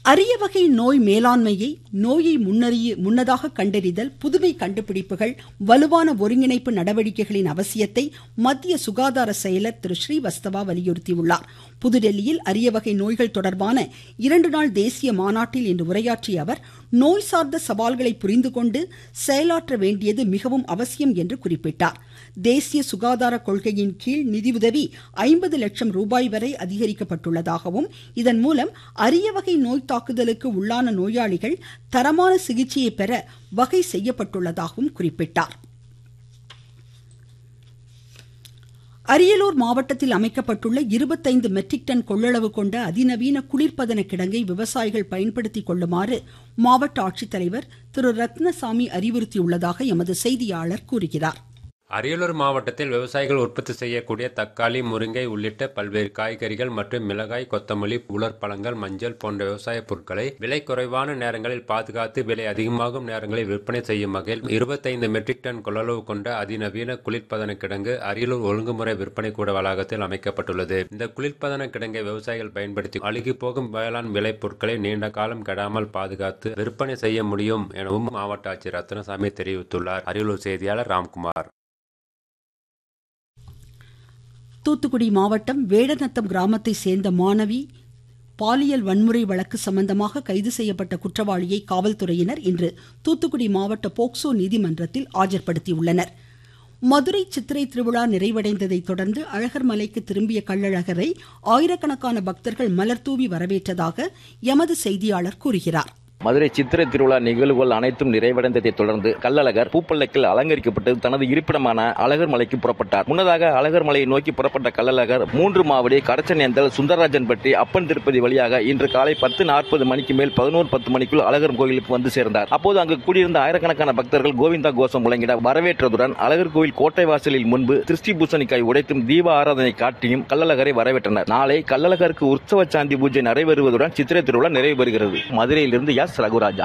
அரிய வகை நோய் மேலாண்மையை நோயை முன்னறிய முன்னதாக கண்டறிதல் புதுமை கண்டுபிடிப்புகள் வலுவான ஒருங்கிணைப்பு நடவடிக்கைகளின் அவசியத்தை மத்திய சுகாதார செயலர் திரு ஸ்ரீவஸ்தவா வலியுறுத்தியுள்ளார் புதுடெல்லியில் அரிய வகை நோய்கள் தொடர்பான இரண்டு நாள் தேசிய மாநாட்டில் இன்று உரையாற்றிய அவர் நோய் சார்ந்த சவால்களை புரிந்து கொண்டு செயலாற்ற வேண்டியது மிகவும் அவசியம் என்று குறிப்பிட்டார் தேசிய சுகாதார கொள்கையின் கீழ் நிதியுதவி ஐம்பது லட்சம் ரூபாய் வரை அதிகரிக்கப்பட்டுள்ளதாகவும் இதன் மூலம் அரிய வகை நோய் தாக்குதலுக்கு உள்ளான நோயாளிகள் தரமான சிகிச்சையை பெற வகை செய்யப்பட்டுள்ளதாகவும் குறிப்பிட்டார் அரியலூர் மாவட்டத்தில் அமைக்கப்பட்டுள்ள இருபத்தைந்து மெட்ரிக் டன் கொள்ளளவு கொண்ட அதிநவீன குளிர்பதன கிடங்கை விவசாயிகள் பயன்படுத்திக் கொள்ளுமாறு மாவட்ட ஆட்சித்தலைவர் திரு ரத்னசாமி அறிவுறுத்தியுள்ளதாக எமது செய்தியாளர் கூறுகிறார் அரியலூர் மாவட்டத்தில் விவசாயிகள் உற்பத்தி செய்யக்கூடிய தக்காளி முருங்கை உள்ளிட்ட பல்வேறு காய்கறிகள் மற்றும் மிளகாய் கொத்தமல்லி உலர் பழங்கள் மஞ்சள் போன்ற விவசாய பொருட்களை விலை குறைவான நேரங்களில் பாதுகாத்து விலை அதிகமாகும் நேரங்களில் விற்பனை செய்யும் வகையில் இருபத்தைந்து மெட்ரிக் டன் கொள்ளளவு கொண்ட அதிநவீன குளிர்பதன கிடங்கு அரியலூர் ஒழுங்குமுறை விற்பனை கூட வளாகத்தில் அமைக்கப்பட்டுள்ளது இந்த குளிர்பதன கிடங்கை விவசாயிகள் பயன்படுத்தி அழுகி போகும் வேளாண் விளை பொருட்களை நீண்ட காலம் கெடாமல் பாதுகாத்து விற்பனை செய்ய முடியும் எனவும் மாவட்ட ஆட்சியர் ரத்னசாமி தெரிவித்துள்ளார் அரியலூர் செய்தியாளர் ராம்குமார் தூத்துக்குடி மாவட்டம் வேடநத்தம் கிராமத்தை சேர்ந்த மாணவி பாலியல் வன்முறை வழக்கு சம்பந்தமாக கைது செய்யப்பட்ட குற்றவாளியை காவல்துறையினர் இன்று தூத்துக்குடி மாவட்ட போக்சோ நீதிமன்றத்தில் ஆஜர்படுத்தியுள்ளனர் மதுரை சித்திரை திருவிழா நிறைவடைந்ததை தொடர்ந்து அழகர் மலைக்கு திரும்பிய கள்ளழகரை ஆயிரக்கணக்கான பக்தர்கள் மலர்தூவி வரவேற்றதாக எமது செய்தியாளர் கூறுகிறார் மதுரை சித்திரை திருவிழா நிகழ்வுகள் அனைத்தும் நிறைவடைந்ததை தொடர்ந்து கள்ளழகர் பூப்பல்லக்கில் அலங்கரிக்கப்பட்டு தனது இருப்பிடமான அழகர் மலைக்கு புறப்பட்டார் முன்னதாக அழகர் மலையை நோக்கி புறப்பட்ட கள்ளழகர் மூன்று மாவடி கடச்சனேந்தல் சுந்தரராஜன் பற்றி அப்பன் திருப்பதி வழியாக இன்று காலை பத்து நாற்பது மணிக்கு மேல் பதினோரு பத்து மணிக்குள் அழகர் கோயிலுக்கு வந்து சேர்ந்தார் அப்போது அங்கு கூடியிருந்த ஆயிரக்கணக்கான பக்தர்கள் கோவிந்தா கோஷம் முழங்கிட வரவேற்றதுடன் அழகர் கோயில் கோட்டை வாசலில் முன்பு திருஷ்டி பூசணிக்காய் உடைத்தும் தீப ஆராதனை காட்டியும் கள்ளழகரை வரவேற்றனர் நாளை கள்ளழகருக்கு உற்சவ சாந்தி பூஜை நடைபெறுவதுடன் சித்திரை திருவிழா நிறைவு பெறுகிறது மதுரையிலிருந்து எஸ் ரகுராஜா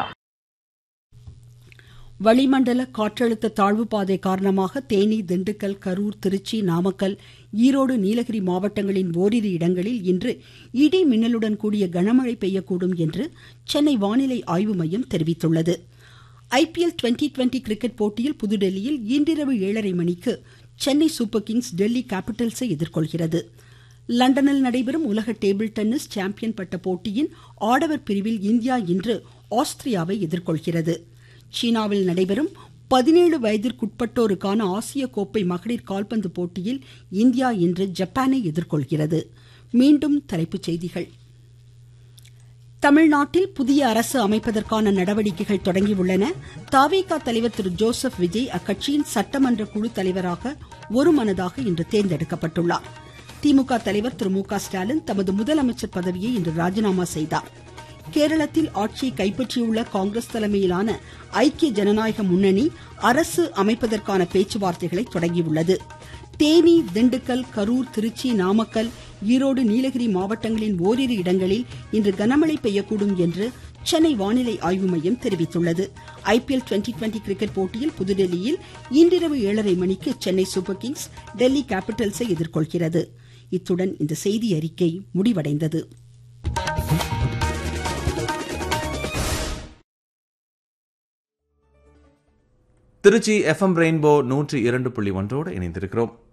வளிமண்டல காற்றழுத்த தாழ்வு பாதை காரணமாக தேனி திண்டுக்கல் கரூர் திருச்சி நாமக்கல் ஈரோடு நீலகிரி மாவட்டங்களின் ஓரிரு இடங்களில் இன்று இடி மின்னலுடன் கூடிய கனமழை பெய்யக்கூடும் என்று சென்னை வானிலை ஆய்வு மையம் தெரிவித்துள்ளது ஐபிஎல் டுவெண்டி டுவெண்டி கிரிக்கெட் போட்டியில் புதுடெல்லியில் இன்றிரவு ஏழரை மணிக்கு சென்னை சூப்பர் கிங்ஸ் டெல்லி கேபிட்டல்ஸை எதிர்கொள்கிறது லண்டனில் நடைபெறும் உலக டேபிள் டென்னிஸ் சாம்பியன் பட்ட போட்டியின் ஆடவர் பிரிவில் இந்தியா இன்று ஆஸ்திரியாவை எதிர்கொள்கிறது சீனாவில் நடைபெறும் பதினேழு வயதிற்குட்பட்டோருக்கான ஆசிய கோப்பை மகளிர் கால்பந்து போட்டியில் இந்தியா இன்று ஜப்பானை எதிர்கொள்கிறது மீண்டும் தலைப்புச் செய்திகள் தமிழ்நாட்டில் புதிய அரசு அமைப்பதற்கான நடவடிக்கைகள் தொடங்கியுள்ளன தாவேகா தலைவர் திரு ஜோசப் விஜய் அக்கட்சியின் சட்டமன்ற குழு தலைவராக ஒருமனதாக இன்று தேர்ந்தெடுக்கப்பட்டுள்ளார் திமுக தலைவர் திரு மு க ஸ்டாலின் தமது முதலமைச்சர் பதவியை இன்று ராஜினாமா செய்தார் கேரளத்தில் ஆட்சியை கைப்பற்றியுள்ள காங்கிரஸ் தலைமையிலான ஐக்கிய ஜனநாயக முன்னணி அரசு அமைப்பதற்கான பேச்சுவார்த்தைகளை தொடங்கியுள்ளது தேனி திண்டுக்கல் கரூர் திருச்சி நாமக்கல் ஈரோடு நீலகிரி மாவட்டங்களின் ஓரிரு இடங்களில் இன்று கனமழை பெய்யக்கூடும் என்று சென்னை வானிலை ஆய்வு மையம் தெரிவித்துள்ளது ஐபிஎல் டுவெண்டி டுவெண்டி கிரிக்கெட் போட்டியில் புதுடெல்லியில் இன்றிரவு ஏழரை மணிக்கு சென்னை சூப்பர் கிங்ஸ் டெல்லி கேபிட்டல்ஸை எதிர்கொள்கிறது இத்துடன் இந்த செய்தி அறிக்கை முடிவடைந்தது திருச்சி எஃப்எம் ரெயின்போ நூற்றி இரண்டு புள்ளி ஒன்றோடு இணைந்திருக்கிறோம்